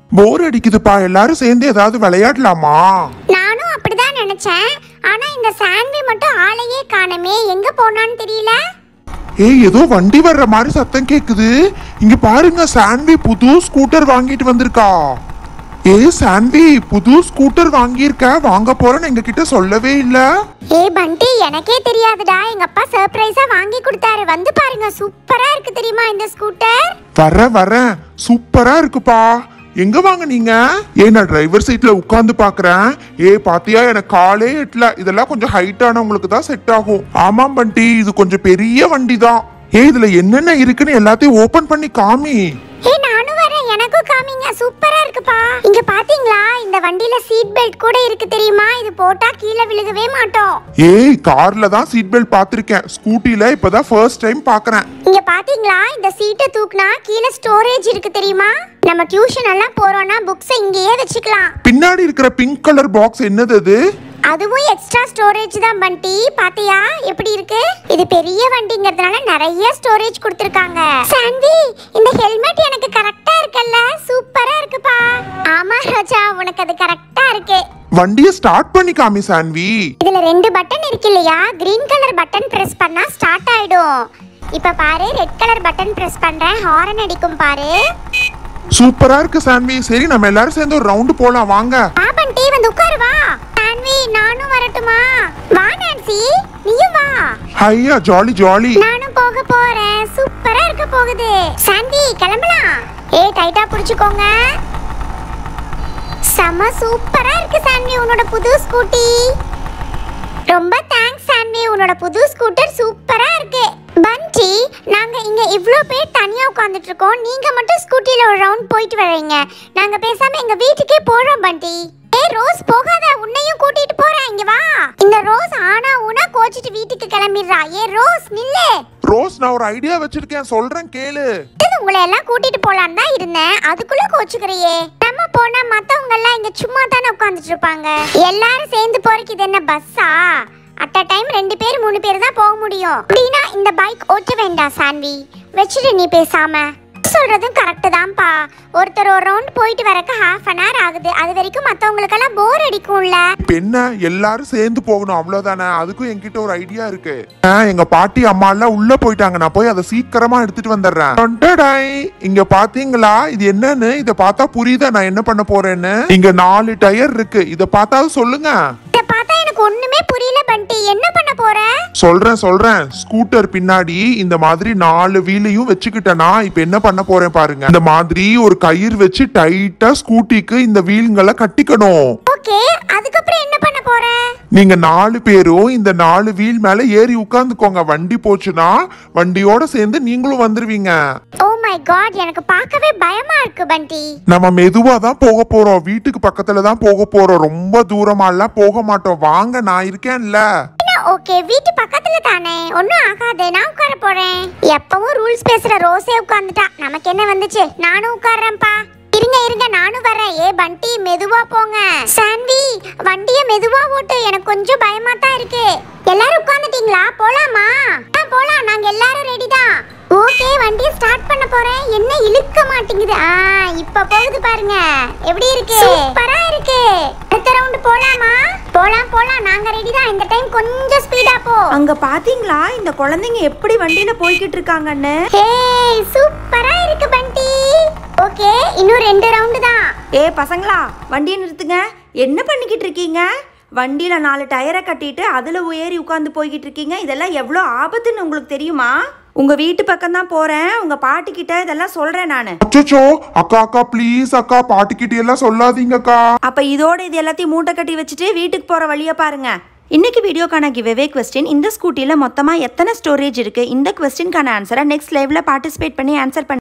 போர் அடிக்குதுப்பா எல்லாரும் சேர்ந்து ஏதாவது விளையாடலாமா நானும் அப்படிதான் நினைச்சேன் ஆனா இந்த சாண்டி மட்டும் ஆளையே காணமே எங்க போனான்னு தெரியல ஏய் ஏதோ வண்டி வர்ற மாதிரி சத்தம் கேக்குது இங்க பாருங்க சான்வி புது ஸ்கூட்டர் வாங்கிட்டு வந்திருக்கா ஏய் சான்வி புது ஸ்கூட்டர் வாங்கியிருக்க வாங்க போறேன்னு எங்க கிட்ட சொல்லவே இல்ல ஏய் பண்டி எனக்கே தெரியாதுடா எங்க அப்பா சர்ப்ரைஸா வாங்கி கொடுத்தாரு வந்து பாருங்க சூப்பரா இருக்கு தெரியுமா இந்த ஸ்கூட்டர் வர வரேன் சூப்பரா இருக்குப்பா எங்க வாங்குனீங்க ஏய் நான் டிரைவர் சீட்ல உட்கார்ந்து பாக்குறேன் ஏய் பாத்தியா எனக்கு காலே எட்டல இதெல்லாம் கொஞ்சம் ஹைட்டானவங்களுக்கு தான் செட் ஆகும் ஆமாம் பண்டி இது கொஞ்சம் பெரிய வண்டி தான் ஏய் இதுல என்னென்ன இருக்குன்னு எல்லாத்தையும் ஓபன் பண்ணி காமி ஏய் நானும் வரேன் எனக்கும் காமிங்க சூப்பரா இருக்குப்பா இங்க பாத்தீங்களா இந்த வண்டியில சீட் பெல்ட் கூட இருக்கு தெரியுமா இது போட்டா கீழே விழுகவே மாட்டோம் ஏய் கார்ல தான் சீட் பெல்ட் பாத்திருக்கேன் ஸ்கூட்டில இப்பதான் ஃபர்ஸ்ட் டைம் பாக்குறேன் இங்க பாத்தீங்களா இந்த சீட்டை தூக்குனா கீழே ஸ்டோரேஜ் இருக்கு தெரியுமா நம்ம டியூஷன் எல்லாம் போறோம்னா புக்ஸை இங்கேயே வச்சுக்கலாம் பின்னாடி இருக்கிற பிங்க் கலர் பாக்ஸ் என்னது அது அதுவும் எக்ஸ்ட்ரா ஸ்டோரேஜ் தான் பண்டி பாத்தியா எப்படி இருக்கு இது பெரிய வண்டிங்கிறதுனால நிறைய ஸ்டோரேஜ் கொடுத்துருக்காங்க சாண்டி இந்த ஹெல்மெட் எனக்கு கரெக்டா இருக்குல்ல சூப்பரா இருக்குப்பா ஆமா ரோஜா உனக்கு அது கரெக்டா இருக்கு வண்டியை ஸ்டார்ட் பண்ணி காமி சான்வி இதுல ரெண்டு பட்டன் இருக்கு இல்லையா கிரீன் கலர் பட்டன் பிரஸ் பண்ணா ஸ்டார்ட் ஆயிடும் இப்ப பாரு ரெட் கலர் பட்டன் பிரஸ் பண்றேன் ஹாரன் அடிக்கும் பாரு சூப்பரா இருக்கு சான்வி சரி நம்ம எல்லாரும் சேர்ந்து ஒரு ரவுண்டு போலாம் வாங்க வா பண்டி வந்து உட்காரு வா சான்வி நானும் வரட்டுமா வா நான்சி நீயும் வா ஹையா ஜாலி ஜாலி நானும் போக போறேன் சூப்பரா இருக்க போகுது சாண்டி கிளம்பலாம் ஏய் டைட்டா புடிச்சுக்கோங்க செம சூப்பரா இருக்கு சாண்டி உன்னோட புது ஸ்கூட்டி ரொம்ப தேங்க்ஸ் சாண்டி உன்னோட புது ஸ்கூட்டர் சூப்பரா இருக்கு பண்டி நாங்க இங்க இவ்ளோ பேர் தனியா உட்கார்ந்துட்டு இருக்கோம் நீங்க மட்டும் ஸ்கூட்டில ஒரு ரவுண்ட் போயிட்டு வர்றீங்க நாங்க பேசாம எங்க வீட்டுக்கே போறோம் பண்டி ஏய் ரோஸ் போகாத உன்னையும் கூட்டிட்டு போறேன் இங்க வா இந்த ரோஸ் ஆனா ஊனா கோச்சிட்டு வீட்டுக்கு கிளம்பிடுறா ஏ ரோஸ் நில்லு ரோஸ் நான் ஒரு ஐடியா வச்சிருக்கேன் சொல்றேன் கேளு இது உங்களை எல்லாம் கூட்டிட்டு போலான்னு தான் இருந்தேன் அதுக்குள்ள கோச்சுக்கிறியே நம்ம போனா மத்தவங்க எல்லாம் இங்க சும்மா தானே உட்கார்ந்துட்டு இருப்பாங்க எல்லாரும் சேர்ந்து போறதுக்கு இது என்ன பஸ்ஸா அட் அ டைம் ரெண்டு பேர் மூணு பேர் தான் போக முடியும் அப்படின்னா இந்த பைக் ஓட்ட வேண்டாம் சான்வி வச்சுட்டு நீ பேசாம சொல்றதும் கரெக்ட் தான்ப்பா ஒருத்தர் ஒரு ரவுண்ட் போயிட்டு வரக்கு ஹாஃப் அன் ஹவர் ஆகுது அது வரைக்கும் மத்தவங்களுக்கெல்லாம் போர் அடிக்கும்ல இப்ப என்ன எல்லாரும் சேர்ந்து போகணும் அவ்வளவுதானே அதுக்கும் என்கிட்ட ஒரு ஐடியா இருக்கு ஆ, எங்க பாட்டி அம்மா எல்லாம் உள்ள போயிட்டாங்க நான் போய் அதை சீக்கிரமா எடுத்துட்டு வந்துடுறேன் டொண்டடாய். இங்க பாத்தீங்களா இது என்னன்னு இத பார்த்தா புரியுதா நான் என்ன பண்ண போறேன்னு இங்க நாலு டயர் இருக்கு இத பார்த்தாலும் சொல்லுங்க இத பார்த்தா எனக்கு ஒண்ணுமே புரியல பண்டி என்ன பண்ண போற சொல்றேன் சொல்றேன் ஸ்கூட்டர் பின்னாடி இந்த மாதிரி நாலு வீலையும் வச்சுக்கிட்டேனா இப்ப என்ன பண்ண போறேன் பாருங்க இந்த மாதிரி ஒரு கயிறு வச்சு டைட்டா ஸ்கூட்டிக்கு இந்த வீல்களை கட்டிக்கணும் ஓகே அதுக்கப்புறம் என்ன பண்ண போற நீங்க நாலு பேரும் இந்த நாலு வீல் மேல ஏறி உட்கார்ந்துக்கோங்க வண்டி போச்சுன்னா வண்டியோட சேர்ந்து நீங்களும் வந்துருவீங்க ஓ மை காட் எனக்கு பார்க்கவே பயமா இருக்கு பண்டி நம்ம மெதுவா தான் போக போறோம் வீட்டுக்கு பக்கத்துல தான் போக போறோம் ரொம்ப தூரமா எல்லாம் போக மாட்டோம் வாங்க நான் இருக்கேன்ல ஓகே வீட்டு பக்கத்துல தானே ஒன்னும் ஆகாது நான் உட்கார போறேன் எப்பவும் ரூல்ஸ் பேசுற ரோஸே உட்கார்ந்துட்டா நமக்கு என்ன வந்துச்சு நானும் உட்கார்றேன்ப்பா இருங்க இருங்க நானும் வரேன் ஏ பண்டி மெதுவா போங்க சாண்டி வண்டிய மெதுவா ஓட்டு எனக்கு கொஞ்சம் பயமா தான் இருக்கு எல்லாரும் உட்கார்ந்துட்டீங்களா போலாமா ஆ, போலாம் நாங்க எல்லாரும் ரெடி தான் ஓகே வண்டியை ஸ்டார்ட் பண்ண போறேன் என்ன இழுக்க மாட்டேங்குது ஆ இப்ப போகுது பாருங்க எப்படி இருக்கு சூப்பரா இருக்கு அடுத்த ரவுண்ட் போலாமா போலாம் போலாம் நாங்க ரெடி தான் இந்த டைம் கொஞ்சம் ஸ்பீடா போ அங்க பாத்தீங்களா இந்த குழந்தைங்க எப்படி வண்டியில போய்கிட்டு இருக்காங்கன்னு ஹேய் சூப்பரா இருக்கு பண்டி ஓகே இன்னும் ரெண்டு ரவுண்டு தான் ஏ பசங்களா வண்டியை நிறுத்துங்க என்ன பண்ணிக்கிட்டு இருக்கீங்க வண்டியில நாலு டயரை கட்டிட்டு அதுல ஏறி உட்காந்து போய்கிட்டு இருக்கீங்க இதெல்லாம் எவ்வளோ ஆபத்துன்னு உங்களுக்கு தெரியுமா உங்க வீட்டு பக்கம் தான் போறேன் உங்க பாட்டி கிட்ட இதெல்லாம் சொல்றேன் நானு அச்சோ அக்கா அக்கா ப்ளீஸ் அக்கா பாட்டிக்கிட்ட எல்லாம் சொல்லாதீங்கக்கா அப்ப இதோட இது எல்லாத்தையும் மூட்டை கட்டி வச்சுட்டு வீட்டுக்கு போற வழியை பாருங்க இன்னைக்கு வீடியோக்கான கிவ்வே கொஸ்டின் இந்த ஸ்கூட்டியில் மொத்தமாக எத்தனை ஸ்டோரேஜ் இருக்கு இந்த கொஸ்டின்கான ஆன்சரை நெக்ஸ்ட் லைவ்ல பார்ட்டிசிபேட் பண்ணி ஆன்சர் பண்ணி